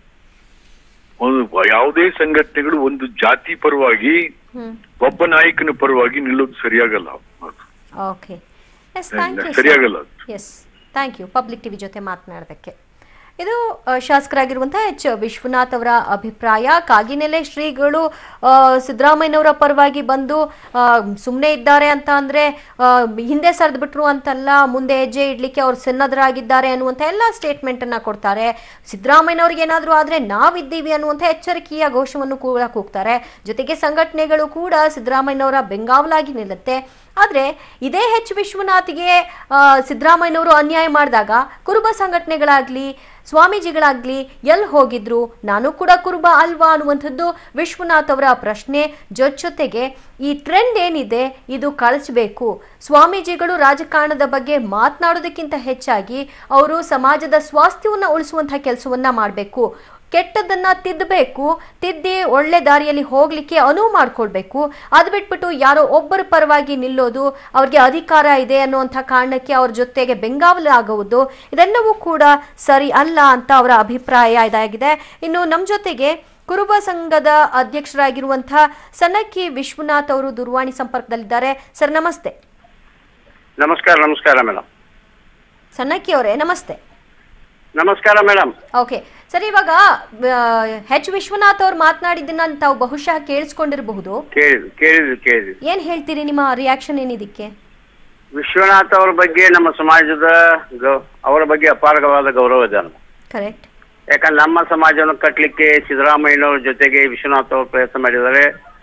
D: ಒಂದು ಯಾವುದೇ ಸಂಘಟನೆಗಳು ಒಂದು ಜಾತಿ ಪರವಾಗಿ
A: ಹ್ಮ್
D: ಒಬ್ಬ ನಾಯಕನ ಪರವಾಗಿ ನಿಲ್ಲೋದು ಸರಿಯಾಗಲ್ಲ ಅದು
A: ಓಕೆ ಎಸ್ ಥ್ಯಾಂಕ್ ಯು
D: ಸರಿಯಾಗಲ್ಲ ಅದು.
A: Yes thank you public TV ಜೊತೆ ಮಾತನಾಡೋದಕ್ಕೆ ಇದು ಆ, ಶಾಸಕರಾಗಿರುವಂತಹ ಎಚ್ ವಿಶ್ವನಾಥ್ ಅವರ ಅಭಿಪ್ರಾಯ ಕಾಗಿನೆಲೆ ಶ್ರೀಗಳು ಆ, ಸಿದ್ದರಾಮಯ್ಯನವರ ಪರವಾಗಿ ಬಂದು ಸುಮ್ಮನೆ ಇದ್ದಾರೆ ಅಂತ ಅಂದ್ರೆ ಆ, ಹಿಂದೆ ಸರಿದು ಬಿಟ್ರು ಅಂತಲ್ಲ ಮುಂದೆ ಹೆಜ್ಜೆ ಇಡ್ಲಿಕ್ಕೆ ಅವ್ರು ಸನ್ನದ್ಧರಾಗಿದ್ದಾರೆ ಅನ್ನುವಂಥ ಎಲ್ಲ ಸ್ಟೇಟ್ಮೆಂಟ್ ಅನ್ನ ಕೊಡ್ತಾರೆ ಸಿದ್ದರಾಮಯ್ಯನವ್ರಿಗೆ ಏನಾದರೂ ಆದ್ರೆ ನಾವಿದ್ದೀವಿ ಅನ್ನುವಂಥ ಎಚ್ಚರಿಕೆಯ ಘೋಷವನ್ನು ಕೂಡ ಕೂಗ್ತಾರೆ ಜೊತೆಗೆ ಸಂಘಟನೆಗಳು ಕೂಡ ಸಿದ್ದರಾಮಯ್ಯನವರ ಬೆಂಗಾವಲಾಗಿ ನಿಲ್ಲುತ್ತೆ ಆದ್ರೆ ಇದೇ ಹೆಚ್ ವಿಶ್ವನಾಥ್ಗೆ ಆ, ಸಿದ್ದರಾಮಯ್ಯನವರು ಅನ್ಯಾಯ ಮಾಡಿದಾಗ ಕುರುಬ ಸಂಘಟನೆಗಳಾಗ್ಲಿ ಸ್ವಾಮೀಜಿಗಳಾಗ್ಲಿ ಎಲ್ಲಿ ಹೋಗಿದ್ರು ನಾನು ಕೂಡ ಕುರುಬ ಅಲ್ವಾ ಅನ್ನುವಂಥದ್ದು ವಿಶ್ವನಾಥ್ ಅವರ ಪ್ರಶ್ನೆ ಜೊತೆಗೆ ಈ ಟ್ರೆಂಡ್ ಏನಿದೆ ಇದು ಕಳಿಸ್ಬೇಕು ಸ್ವಾಮೀಜಿಗಳು ರಾಜಕಾರಣದ ಬಗ್ಗೆ ಮಾತನಾಡೋದಕ್ಕಿಂತ ಹೆಚ್ಚಾಗಿ ಅವರು ಸಮಾಜದ ಸ್ವಾಸ್ಥ್ಯವನ್ನು ಉಳಿಸುವಂತಹ ಕೆಲಸವನ್ನ ಮಾಡಬೇಕು ಕೆಟ್ಟದನ್ನ ತಿದ್ದಬೇಕು ತಿದ್ದಿ ಒಳ್ಳೆ ದಾರಿಯಲ್ಲಿ ಹೋಗ್ಲಿಕ್ಕೆ ಅನುವು ಮಾಡ್ಕೊಳ್ಬೇಕು ಅದು ಬಿಟ್ಬಿಟ್ಟು ಯಾರೋ ಒಬ್ಬರ ಪರವಾಗಿ ನಿಲ್ಲೋದು ಅವ್ರಿಗೆ ಅಧಿಕಾರ ಇದೆ ಅನ್ನುವಂಥ ಕಾರಣಕ್ಕೆ ಅವ್ರ ಜೊತೆಗೆ ಬೆಂಗಾವಲು ಆಗುವುದು ಇದೆಲ್ಲವೂ ಕೂಡ ಸರಿ ಅಲ್ಲ ಅಂತ ಅವರ ಅಭಿಪ್ರಾಯ ಇದಾಗಿದೆ ಇನ್ನು ನಮ್ಮ ಜೊತೆಗೆ ಕುರುಬ ಸಂಘದ ಅಧ್ಯಕ್ಷರಾಗಿರುವಂತಹ ಸನ್ನಕ್ಕಿ ವಿಶ್ವನಾಥ್ ಅವರು ದೂರವಾಣಿ ಸಂಪರ್ಕದಲ್ಲಿದ್ದಾರೆ ಸರ್ ನಮಸ್ತೆ
E: ನಮಸ್ಕಾರ ನಮಸ್ಕಾರ ಮೇಡಮ್
A: ಸನ್ನಕ್ಕಿ ಅವರೇ ನಮಸ್ತೆ
E: ನಮಸ್ಕಾರ ಮೇಡಮ್
A: ಓಕೆ ಸರ್ ಇವಾಗ ಹೆಚ್ ವಿಶ್ವನಾಥ್ ಅವ್ರು ಮಾತನಾಡಿದ್ದನ್ನ ತಾವು ಬಹುಶಃ ಕೇಳಿಸ್ಕೊಂಡಿರಬಹುದು
E: ಕೇಳಿದ್ವಿ ಕೇಳಿದ್ವಿ ಕೇಳಿದ್ವಿ
A: ಏನ್ ಹೇಳ್ತೀರಿ ನಿಮ್ಮ ರಿಯಾಕ್ಷನ್ ಏನಿದಕ್ಕೆ
E: ವಿಶ್ವನಾಥ್ ಅವ್ರ ಬಗ್ಗೆ ನಮ್ಮ ಸಮಾಜದ ಗೌ- ಅವರ ಬಗ್ಗೆ ಅಪಾರವಾದ ಗೌರವ ಇದೆ ನಮ್ಗೆ.
A: ಕರೆಕ್ಟ್
E: ಯಾಕಂದ್ರೆ ನಮ್ಮ ಸಮಾಜವನ್ನು ಕಟ್ಟಲಿಕ್ಕೆ ಸಿದ್ದರಾಮಯ್ಯನವ್ರ ಜೊತೆಗೆ ವಿಶ್ವನಾಥ್ ಅವರು ಪ್ರಯತ್ನ ಮಾಡಿದ್ದಾರೆ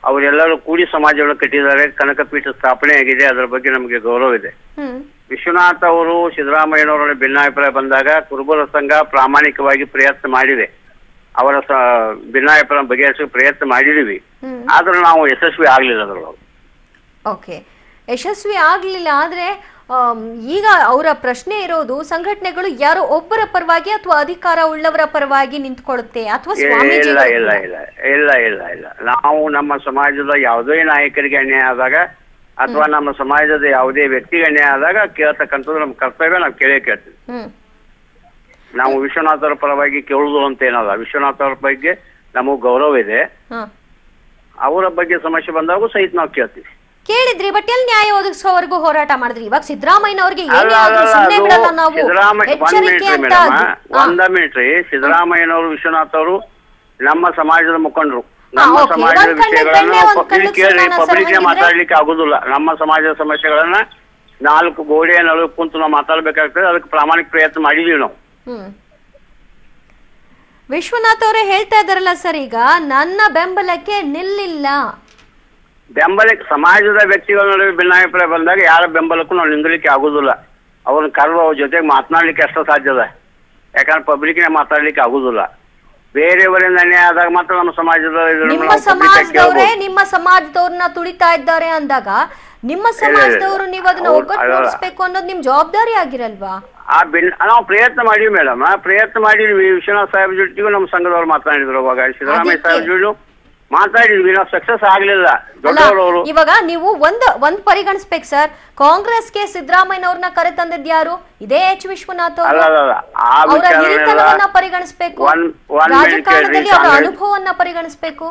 E: ಅವರೆಲ್ಲರೂ ಕೂಡಿ ಸಮಾಜವನ್ನು ಕಟ್ಟಿದ್ದಾರೆ ಕನಕಪೀಠ ಸ್ಥಾಪನೆ ಆಗಿದೆ ಅದರ ಬಗ್ಗೆ ನಮಗೆ ಗೌರವ ಇದೆ
A: ಹ್ಮ್
E: ವಿಶ್ವನಾಥ್ ಅವರು ಸಿದ್ದರಾಮಯ್ಯನವರ ಭಿನ್ನಾಭಿಪ್ರಾಯ ಬಂದಾಗ ಕುರುಬರ ಸಂಘ ಪ್ರಾಮಾಣಿಕವಾಗಿ ಪ್ರಯತ್ನ ಮಾಡಿದೆ ಅವರ ಸ ಭಿನ್ನಾಭಿಪ್ರಾಯ ಬಗೆಹರಿಸೋ ಪ್ರಯತ್ನ ಮಾಡಿದೀವಿ
A: ಹ್ಮ್
E: ಆದ್ರೂ ನಾವು ಯಶಸ್ವಿ ಆಗ್ಲಿಲ್ಲ ಅದರೊಳಗೆ
A: ಓಕೆ ಯಶಸ್ವಿ ಆಗ್ಲಿಲ್ಲ ಆದ್ರೆ ಆಮ್, ಈಗ ಅವರ ಪ್ರಶ್ನೆ ಇರೋದು ಸಂಘಟನೆಗಳು ಯಾರೋ ಒಬ್ಬರ ಪರವಾಗಿ ಅಥವಾ ಅಧಿಕಾರ ಉಳ್ಳವರ ಪರವಾಗಿ ನಿಂತ್ಕೊಳ್ಳುತ್ತೆ ಅಥವಾ
E: ಇಲ್ಲ
A: ಸ್ವಾಮೀಜಿಗಳು
E: ಇಲ್ಲ ಇಲ್ಲ ಇಲ್ಲ ಇಲ್ಲ ಇಲ್ಲ ನಾವು ನಮ್ಮ ಸಮಾಜದ ಯಾವುದೇ ನಾಯಕರಿಗೆ ಅನ್ಯಾಯ ಆದಾಗ ಅಥವಾ ನಮ್ಮ ಸಮಾಜದ ಯಾವುದೇ ವ್ಯಕ್ತಿಗೆ ಅನ್ಯಾಯ ಆದಾಗ ಕೇಳ್ತಕ್ಕಂಥದ್ದು ನಮ್ಮ ಕರ್ತವ್ಯ ನಾವು ಕೇಳೇ ಕೇಳ್ತೀವಿ
A: ಹ್ಮ್
E: ನಾವು ವಿಶ್ವನಾಥರ ಪರವಾಗಿ ಕೇಳುದು ಅಂತ ಏನಲ್ಲ ವಿಶ್ವನಾಥ್ ಅವ್ರ ಬಗ್ಗೆ ನಮಗೆ ಗೌರವ ಇದೆ
A: ಹ
E: ಅವರ ಬಗ್ಗೆ ಸಮಸ್ಯೆ ಬಂದಾಗೂ ಸಹಿತ ನಾವು ಕೇಳ್ತೀವಿ
A: ಕೇಳಿದ್ರಿ ಬಟ್ ಎಲ್ಲಿ ನ್ಯಾಯ ಒದಗಿಸೋವರೆಗೂ ಹೋರಾಟ ಮಾಡಿದ್ರಿ ಇವಾಗ ಸಿದ್ದರಾಮಯ್ಯನವ್ರಿಗೆ ಏನೇ
E: ಅಲ್ಲ,
A: ಆದ್ರೂ
E: ಅಲ್ಲ,
A: ಸುಮ್ಮನೆ
E: ಅದು
A: ಬಿಡಲ್ಲ ನಾವು
E: ಸಿದ್ದರಾಮಯ್ಯ ಒಂದ್
A: ಎಚ್ಚರಿಕೆ
E: ಮಿನಿಟ್
A: ಅಂತ
E: ಮೇಡಮ್
A: ಅದು-
E: ಒಂದ ಮಿನಿಟ್ ರೀ ಸಿದ್ದರಾಮಯ್ಯನವರು ವಿಶ್ವನಾಥ್ ಅವರು ನಮ್ಮ ಸಮಾಜದ ಮುಖಂಡರು
A: ಹಾ,
E: ನಮ್ಮ
A: ಓಕೆ.
E: ಸಮಾಜದ
A: ಒಂದ್ ಕಣ್ಣಿಗೆ
E: ವಿಷಯಗಳನ್ನ
A: ಬೆಣ್ಣೆ, ಒಂದ್
E: ಪ-
A: ಕಣ್ಣಿಗೆ
E: ಇಲ್ಲಿ ಕೇಳಿ
A: ಸುಣ್ಣನ ಸರ್
E: ಪಬ್ಲಿಕ್
A: ಹಂಗಿದ್ರೆ?
E: ಮಾತಾಡ್ಲಿಕ್ಕೆ ಆಗುದಿಲ್ಲ ನಮ್ಮ ಸಮಾಜದ ಸಮಸ್ಯೆಗಳನ್ನ ನಾಲ್ಕು ಗೋಡೆಯ ನಡುವೆ ಕುಂತು ನಾವು ಮಾತಾಡ್ಬೇಕಾಗ್ತದೆ ಅದಕ್ಕೆ ಪ್ರಾಮಾಣಿಕ ಪ್ರಯತ್ನ ಮಾಡಿದೀವಿ ನಾವು
A: ಹ್ಮ್ ವಿಶ್ವನಾಥ್ ಅವರೇ ಹೇಳ್ತಾ ಇದಾರಲ್ಲ ಸರ್ ಈಗ ನನ್ನ ಬೆಂಬಲಕ್ಕೆ ನಿಲ್ಲಿಲ್ಲ
E: ಬೆಂಬಲಕ್ಕೆ ಸಮಾಜದ ವ್ಯಕ್ತಿಗಳ ನಡುವೆ ಭಿನ್ನಾಭಿಪ್ರಾಯ ಬಂದಾಗ ಯಾರ ಬೆಂಬಲಕ್ಕೂ ನಾವು ನಿಂದಲಿಕ್ಕೆ ಆಗುದಿಲ್ಲ ಅವ್ರನ್ನ ಕರೆದು ಅವ್ರ ಜೊತೆಗೆ ಮಾತನಾಡ್ಲಿಕ್ಕೆ ಅಷ್ಟ ಸಾಧ್ಯದ ಯಾಕಂದ್ರೆ ಪಬ್ಲಿಕ್ನೇ ಮಾತಾಡ್ಲಿಕ್ಕೆ ಆಗುದಿಲ್ಲ ಬೇರೆಯವರಿಂದ ಅನ್ಯಾಯ ಆದಾಗ ಮಾತ್ರ ನಮ್ಮ ಸಮಾಜದ ಇದನ್ನ
A: ನಿಮ್ಮ
E: ನಾವು public ಆಗಿ
A: ಸಮಾಜದವರೇ
E: ಕೇಳ್ಬೋದು.
A: ನಿಮ್ಮ ಸಮಾಜದವ್ರನ್ನ ತುಳಿತಾ ಇದ್ದಾರೆ ಅಂದಾಗ ನಿಮ್ಮ ಸಮಾಜದವರು ನೀವು ಅದನ್ನ
E: ಅವ್ರು-
A: ಒಗ್ಗಟ್ಟು
E: ಅಲ್ಲ.
A: ಮೂಡಿಸ್ಬೇಕು ಅನ್ನೋದು ನಿಮ್ ಜವಾಬ್ದಾರಿ ಆಗಿರಲ್ವಾ
E: ಆ ಬಿನ್ ನಾವು ಪ್ರಯತ್ನ ಮಾಡೀವಿ ಮೇಡಮ್ ಪ್ರಯತ್ನ ಮಾಡಿದ್ವಿ ವಿಶ್ವನಾಥ್ ಸಾಹೇಬ್ ಜೊತೆಗೂ ನಮ್ಮ ಸಂಘದವ್ರು ಮಾತನಾಡಿದ್ರು ಅವಾಗ ಸಿದ್ದರಾಮಯ್ಯ
A: ಅದಕ್ಕೆ-
E: ಸಾಹೇಬ್ ಜೊತೆ ಮಾತಾಡಿದ್ವಿ ನಾವು ಸಕ್ಸಸ್ ಆಗ್ಲಿಲ್ಲ
A: ಅಲ್ಲ
E: ದೊಡ್ಡವರು
A: ಇವಾಗ ನೀವು ಒಂದ್ ಒಂದ್ ಪರಿಗಣಿಸ್ಬೇಕು ಸರ್ ಕಾಂಗ್ರೆಸ್ಗೆ ಸಿದ್ದರಾಮಯ್ಯನವ್ರನ್ನ ಕರೆ ತಂದಿದ್ಯಾರು ಇದೇ ಎಚ್ ವಿಶ್ವನಾಥ್
E: ಅಲ್ಲ
A: ಅವರು
E: ಅಲ್ಲ ಅಲ್ಲ ಆ
A: ಅವರ
E: ವಿಚಾರನೆಲ್ಲ
A: ಹಿರಿತನವನ್ನ ಪರಿಗಣಿಸ್ಬೇಕು
E: ಒಂದ್- ಒಂದ್ minute
A: ರಾಜಕಾರಣದಲ್ಲಿ
E: ಕೇಳ್ರಿ,
A: ಅವರ
E: ಕಾಂಗ್ರೆಸ್-
A: ಅನುಭವವನ್ನ ಪರಿಗಣಿಸ್ಬೇಕು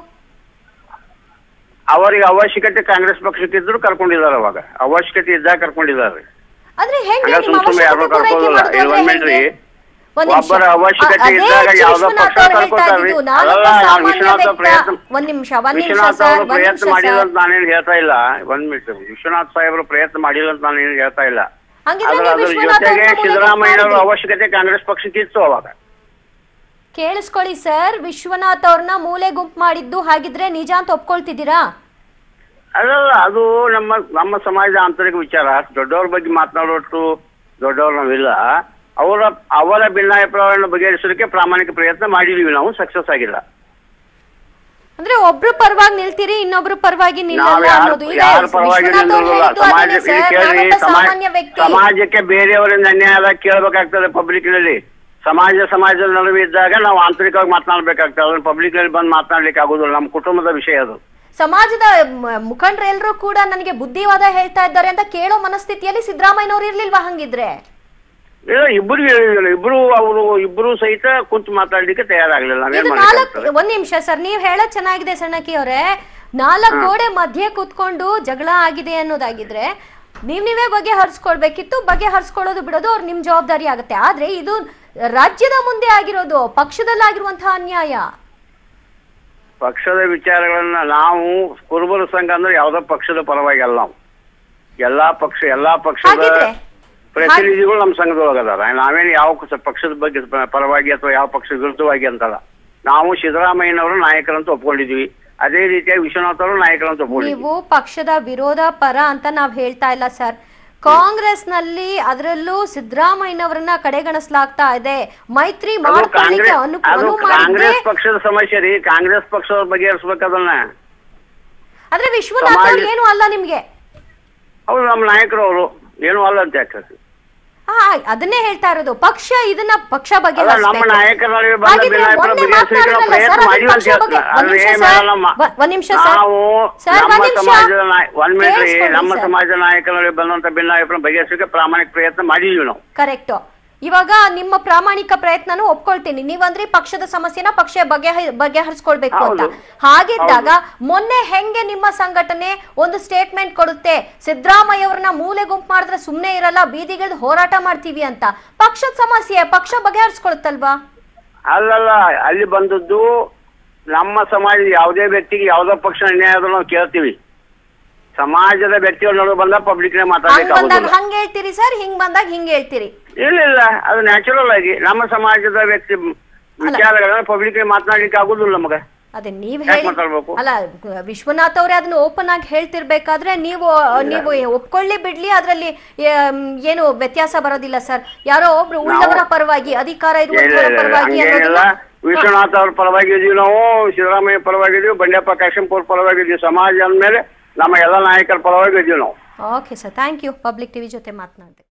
E: ಅವರಿಗೆ ಅವಶ್ಯಕತೆ ಕಾಂಗ್ರೆಸ್ ಪಕ್ಷಕ್ಕೆ ಇದ್ರು ಕರ್ಕೊಂಡಿದ್ದಾರೆ ಅವಾಗ ಅವಶ್ಯಕತೆ ಇದ್ದಾಗ ಕರ್ಕೊಂಡಿದ್ದಾರೆ
A: ಆದ್ರೆ ಹೆಂಗೆ
E: ಹಂಗ
A: ನಿಮ್ಮ
E: ಸುಮ್ ಸುಮ್ನೆ ಯಾರು
A: ಅವಶ್ಯಕತೆ ಪೂರೈಕೆ
E: ಕರ್ಕೊಳ್ಳಲ್ಲ.
A: ಮಾಡೋದು
E: ಇಲ್ಲಿ
A: ಅಂದ್ರೆ
E: ಒಂದ್ minute ರೀ.
A: ಹೆಂಗೆ? ಒಂದ್ ನಿಮಿಷ.
E: ಒಬ್ಬರ ಅವಶ್ಯಕತೆ
A: ಅ- ಅದೇ
E: ಇದ್ದಾಗ
A: ಎಚ್
E: ಯಾವ್ದೋ
A: ವಿಶ್ವನಾಥ್
E: ಪಕ್ಷ
A: ಅವ್ರು ಹೇಳ್ತಾ
E: ಕರ್ಕೊತಾರೆ.
A: ಇದ್ದಿದ್ದು, ನಾಲ್ಕು
E: ಅಲ್ಲ, ನಾನು
A: ಸಾಮಾನ್ಯ
E: ವಿಶ್ವನಾಥ
A: ವ್ಯಕ್ತ-
E: ಪ್ರಯತ್ನ-
A: ಒಂದ್ ನಿಮಿಷ ಒಂದ್ ನಿಮಿಷ
E: ವಿಶ್ವನಾಥ್
A: ಸರ್
E: ಅವರು
A: ಒಂದ್
E: ಪ್ರಯತ್ನ
A: ನಿಮಿಷ
E: ಮಾಡಿಲ್ಲ
A: ಸರ್
E: ಅಂತ ನಾನೇನು ಹೇಳ್ತಾ ಇಲ್ಲ ಒಂದ್ ಮಿನಿಟ್ ವಿಶ್ವನಾಥ್ ಸಾಹೇಬರು ಪ್ರಯತ್ನ ಮಾಡಿಲ್ಲ ಅಂತ ನಾನೇನು ಹೇಳ್ತಾ ಇಲ್ಲ
A: ಹಂಗಿದ್ರೆ
E: ಆದ್ರೆ
A: ನೀವು
E: ಅದ್ರ
A: ವಿಶ್ವನಾಥ್
E: ಜೊತೆಗೆ
A: ಅವ್ರನ್ನ ಮೂಲಕ
E: ಸಿದ್ದರಾಮಯ್ಯನವರ
A: ಮಾಡಿದ್ರಿ.
E: ಅವಶ್ಯಕತೆ ಕಾಂಗ್ರೆಸ್ ಪಕ್ಷಕ್ಕೆ ಇತ್ತು ಅವಾಗ
A: ಕೇಳಿಸ್ಕೊಳ್ಳಿ ಸರ್ ವಿಶ್ವನಾಥ್ ಅವ್ರನ್ನ ಮೂಲೆ ಗುಂಪು ಮಾಡಿದ್ದು ಹಾಗಿದ್ರೆ ನಿಜ ಅಂತ ಒಪ್ಕೊಳ್ತಿದ್ದೀರಾ
E: ಅಲ್ಲಲ್ಲ ಅದು ನಮ್ಮ ನಮ್ಮ ಸಮಾಜದ ಆಂತರಿಕ ವಿಚಾರ ದೊಡ್ಡವ್ರ ಬಗ್ಗೆ ಮಾತನಾಡೋಷ್ಟು ದೊಡ್ಡವ್ರು ನಾವಿಲ್ಲ ಅವರ ಅವರ ಭಿನ್ನಾಭಿಪ್ರಾಯವನ್ನು ಬಗೆಹರಿಸಲಿಕ್ಕೆ ಪ್ರಾಮಾಣಿಕ ಪ್ರಯತ್ನ ಮಾಡಿದೀವಿ ನಾವು ಸಕ್ಸಸ್ ಆಗಿಲ್ಲ
A: ಅಂದ್ರೆ ಒಬ್ರು ಪರವಾಗಿ ನಿಲ್ತೀರಿ ಇನ್ನೊಬ್ರು ಪರವಾಗಿ
E: ನಾವು
A: ನಿಲ್ಲಲ್ಲ
E: ಯಾರ
A: ಅನ್ನೋದು ಇದೆ
E: ಯಾರ ಪರವಾಗಿ
A: ವಿಶ್ವನಾಥ್ ಅವ್ರು
E: ನಿಲ್ಲಲ್ಲ
A: ಹೇಳಿದ್ದು
E: ಸಮಾಜ
A: ಅದನ್ನೇ
E: ಇಲ್ಲಿ
A: ಸರ್,
E: ಕೇಳಿ
A: ನಾನೊಬ್ಬ
E: ಸಮಾಜ
A: ಸಾಮಾನ್ಯ ವ್ಯಕ್ತಿ
E: ಸಮಾಜಕ್ಕೆ ಬೇರೆಯವರಿಂದ ಅನ್ಯಾಯ ಆದಾಗ ಕೇಳಬೇಕಾಗ್ತದೆ ಪಬ್ಲಿಕ್ ನಲ್ಲಿ ಸಮಾಜ ಸಮಾಜದ ನಡುವೆ ಇದ್ದಾಗ ನಾವು ಆಂತರಿಕವಾಗಿ ಮಾತನಾಡ್ಬೇಕಾಗ್ತದೆ ಅದನ್ನ ಪಬ್ಲಿಕ್ ನಲ್ಲಿ ಬಂದು ಮಾತನಾಡ್ಲಿಕ್ಕೆ ಆಗುದಿಲ್ಲ ನಮ್ಮ ಕುಟುಂಬದ ವಿಷಯ ಅದು
A: ಸಮಾಜದ ಮ- ಮುಖಂಡರೆಲ್ಲರೂ ಕೂಡ ನನಗೆ ಬುದ್ಧಿವಾದ ಹೇಳ್ತಾ ಇದ್ದಾರೆ ಅಂತ ಕೇಳೋ ಮನಸ್ಥಿತಿಯಲ್ಲಿ ಸಿದ್ದರಾಮಯ್ಯನವ್ರು ಇರ್ಲಿಲ್ವಾ ಹಂಗಿದ್ರೆ
E: ಇಲ್ಲ ಇಬ್ಬರು ಹೇಳಿದ್ರು ಇಬ್ರು ಅವರು ಇಬ್ರು ಸಹಿತ ಕುಂತು ಮಾತಾಡ್ಲಿಕ್ಕೆ ತಯಾರಾಗ್ಲಿಲ್ಲ ನಾವೇನ್
A: ಇದು
E: ಮಾಡ್ಲಿಕ್ಕೆ
A: ನಾಲ್ಕು ಒಂದ್ ನಿಮಿಷ ಸರ್ ನೀವ್ ಹೇಳೋದ್ ಚೆನ್ನಾಗಿದೆ ಸಣ್ಣಕಿ ಅವರೇ ನಾಲ್ಕು ಗೋಡೆ ಮಧ್ಯೆ ಕೂತ್ಕೊಂಡು ಜಗಳ ಆಗಿದೆ ಅನ್ನೋದಾಗಿದ್ರೆ ನೀವ್ ನೀವೇ ಬಗೆಹರಿಸ್ಕೊಳ್ಬೇಕಿತ್ತು ಬಗೆಹರಿಸ್ಕೊಳ್ಳೋದು ಬಿಡೋದು ಅವ್ರ ನಿಮ್ ಜವಾಬ್ದಾರಿ ಆಗುತ್ತೆ ಆದ್ರೆ ಇದು ರಾಜ್ಯದ ಮುಂದೆ ಆಗಿರೋದು ಪಕ್ಷದಲ್ಲಾಗಿರುವಂತಹ ಅನ್ಯಾಯ
E: ಪಕ್ಷದ ವಿಚಾರಗಳನ್ನ ನಾವು ಕುರುಬರ ಸಂಘ ಅಂದ್ರೆ ಯಾವ್ದೋ ಪಕ್ಷದ ಪರವಾಗಿ ಅಲ್ಲ ನಾವು ಎಲ್ಲಾ ಪಕ್ಷ ಎಲ್ಲಾ ಪಕ್ಷದ
A: ಹಾಗಿದ್ರೆ
E: ಪ್ರತಿನಿಧಿಗಳು ನಮ್ಮ ಸಂಘದೊಳಗೆ ಅದಾರ ನಾವೇನು ಯಾವ ಕ- ಪಕ್ಷದ ಬಗ್ಗೆ ಪ- ಪರವಾಗಿ ಅಥವಾ ಯಾವ ಪಕ್ಷದ ವಿರುದ್ಧವಾಗಿ ಅಂತಲ್ಲ ನಾವು ಸಿದ್ದರಾಮಯ್ಯನವರು ನಾಯಕರಂತ ಒಪ್ಕೊಂಡಿದ್ವಿ ಅದೇ ರೀತಿಯಾಗಿ ವಿಶ್ವನಾಥ್ ಅವರು ನಾಯಕರಂತ ಒಪ್ಕೊಂಡಿದ್ವಿ
A: ನೀವು ಪಕ್ಷದ ವಿರೋಧ ಪರ ಅಂತ ನಾವ್ ಹೇಳ್ತಾ ಇಲ್ಲ ಸರ್ ಕಾಂಗ್ರೆಸ್ ನಲ್ಲಿ ಅದರಲ್ಲೂ ಸಿದ್ದರಾಮಯ್ಯನವರನ್ನ ಕಡೆಗಣಿಸಲಾಗ್ತಾ ಇದೆ ಮೈತ್ರಿ
E: ಅದು
A: ಮಾಡ್ಕೊಳ್ಳಿಕ್ಕೆ
E: ಕಾಂಗ್ರೆಸ್
A: ಅನು
E: ಅದು
A: ಅನುವು ಮಾಡಿದ್ರೆ
E: ಕಾಂಗ್ರೆಸ್ ಪಕ್ಷದ ಸಮಸ್ಯೆ ರೀ ಕಾಂಗ್ರೆಸ್ ಪಕ್ಷದವ್ರ ಬಗೆಹರಿಸ್ಬೇಕು ಅದನ್ನ
A: ಆದ್ರೆ ವಿಶ್ವನಾಥ್ ಅವ್ರು
E: ಸಮಾಜ-
A: ಏನು ಅಲ್ಲ ನಿಮ್ಗೆ
E: ಅವ್ರು ನಮ್ಮ ನಾಯಕರು ಅವರು ಏನು ಅಲ್ಲ ಅಂತ ಯಾಕೆ
A: ಹಾ ಅದನ್ನೇ ಹೇಳ್ತಾ ಇರೋದು ಪಕ್ಷ ಇದನ್ನ ಪಕ್ಷ ಬಗ್ಗೆ
E: ಅಲ್ಲ, ನಮ್ಮ ನಾಯಕರ ನಡುವೆ ಬಂದ ಭಿನ್ನಾಭಿಪ್ರಾಯ ಬಗೆಹರಿಸಲಿಕ್ಕೆ ನಾವು ಪ್ರಯತ್ನ ಮಾಡಿವಿ ಅಂತ ಹೇಳ್ತಾರೆ. ಅಲ್ವೇ ಮೇಡಮ್, ನಮ್ಮ-
A: ಒಂದ್ ನಿಮಿಷ ಸರ್
E: ನಾವು
A: ಸರ್
E: ನಮ್ಮ
A: ಒಂದ್ ನಿಮಿಷ
E: ಸಮಾಜದ ನಾಯ- ಒಂದ್ ಮಿನಿಟ್ ರೀ,
A: ಕೇಳಿಸ್ಕೊಳ್ಳಿ
E: ನಮ್ಮ
A: ಸರ್.
E: ಸಮಾಜದ ನಾಯಕರ ನಡುವೆ ಬಂದಂತ ಭಿನ್ನಾಭಿಪ್ರಾಯ ಬಗೆಹರಿಸಲಿಕ್ಕೆ ಪ್ರಾಮಾಣಿಕ ಪ್ರಯತ್ನ ಮಾಡಿದ್ವಿ ನಾವು
A: ಕರೆಕ್ಟ್ ಇವಾಗ ನಿಮ್ಮ ಪ್ರಾಮಾಣಿಕ ಪ್ರಯತ್ನನೂ ಒಪ್ಕೊಳ್ತೀನಿ ನೀವಂದ್ರೆ ಪಕ್ಷದ ಸಮಸ್ಯೆನ ಪಕ್ಷ ಬಗೆ ಬಗೆಹರಿಸ್ಕೊಳ್ಬೇಕು ಅಂತ
E: ಹೌದು.
A: ಹಾಗಿದ್ದಾಗ ಮೊನ್ನೆ ಹೆಂಗೆ ನಿಮ್ಮ ಸಂಘಟನೆ ಒಂದು ಸ್ಟೇಟ್ಮೆಂಟ್ ಕೊಡುತ್ತೆ ಸಿದ್ದರಾಮಯ್ಯ ಅವ್ರನ್ನ ಮೂಲೆ ಗುಂಪು ಮಾಡಿದ್ರೆ ಸುಮ್ನೆ ಇರಲ್ಲ ಬೀದಿಗಿಳಿದು ಹೋರಾಟ ಮಾಡ್ತೀವಿ ಅಂತ ಪಕ್ಷದ ಸಮಸ್ಯೆ ಪಕ್ಷ ಬಗೆಹರಿಸ್ಕೊಳುತ್ತಲ್ವಾ
E: ಅಲ್ಲಲ್ಲ ಅಲ್ಲಿ ಬಂದದ್ದು ನಮ್ಮ ಸಮಾಜದ ಯಾವುದೇ ವ್ಯಕ್ತಿಗೆ ಯಾವುದೋ ಪಕ್ಷ ಅನ್ಯಾಯ ಆದ್ರೂ ನಾವು ಕೇಳ್ತೀವಿ ಸಮಾಜದ ವ್ಯಕ್ತಿಗಳ ನಡುವೆ ಬಂದ ಪಬ್ಲಿಕ್
A: ಹಂಗ್
E: ಮಾತಾಡ್ಲಿಕ್ಕೆ
A: ಬಂದಾಗ
E: ಆಗುದಿಲ್ಲ
A: ಹಂಗ್ ಹೇಳ್ತೀರಿ ಸರ್ ಹಿಂಗ್ ಬಂದಾಗ ಹಿಂಗ್ ಹೇಳ್ತೀರಿ
E: ಇಲ್ಲ ಇಲ್ಲ ಅದು ನ್ಯಾಚುರಲ್ ಆಗಿ ನಮ್ಮ ಸಮಾಜದ ವ್ಯಕ್ತಿ ವಿಚಾರಗಳನ್ನ ಪಬ್ಲಿಕ್ ಮಾತನಾಡ್ಲಿಕ್ಕೆ ಆಗುದಿಲ್ಲ ನಮಗ
A: ಅದೇ ನೀವ್
E: ಯಾಕ್
A: ಹೇಳಿ
E: ಮಾತಾಡ್ಬೇಕು?
A: ಅಲ್ಲ ವಿಶ್ವನಾಥ್ ಅವರೇ ಅದನ್ನ ಓಪನ್ ಆಗಿ ಹೇಳ್ತಿರ್ಬೇಕಾದ್ರೆ ನೀವು ನೀವು ಒಪ್ಕೊಳ್ಳಿ ಬಿಡ್ಲಿ ಅದ್ರಲ್ಲಿ ಏಮ್, ಏನು ವ್ಯತ್ಯಾಸ ಬರೋದಿಲ್ಲ ಸರ್ ಯಾರೋ ಒಬ್ರು ಉಳ್ಳವರ ಪರವಾಗಿ ಅಧಿಕಾರ
E: ಇಲ್ಲ
A: ಇರುವವರ
E: ಇಲ್ಲ,
A: ಪರವಾಗಿ
E: ಹಂಗೇನಿಲ್ಲ
A: ಅನ್ನೋದನ್ನ-
E: ವಿಶ್ವನಾಥ್ ಅವ್ರ ಪರವಾಗಿದ್ದೀವಿ ನಾವು ಸಿದ್ದರಾಮಯ್ಯ ಪರವಾಗಿದ್ದೀವಿ ಬಂಡೆಪ್ಪ ಕಾಶಂಪುರ್ ಪರವಾಗಿದ್ದೀವಿ ಸಮಾಜ ಅಂದ್ಮೇಲೆ ನಮ್ಮ ಎಲ್ಲ ನಾಯಕರ ಪರವಾಗಿದ್ದೀವಿ ನಾವು
A: okay sir thank you public TV ಜೊತೆ ಮಾತನಾಡಿದೆ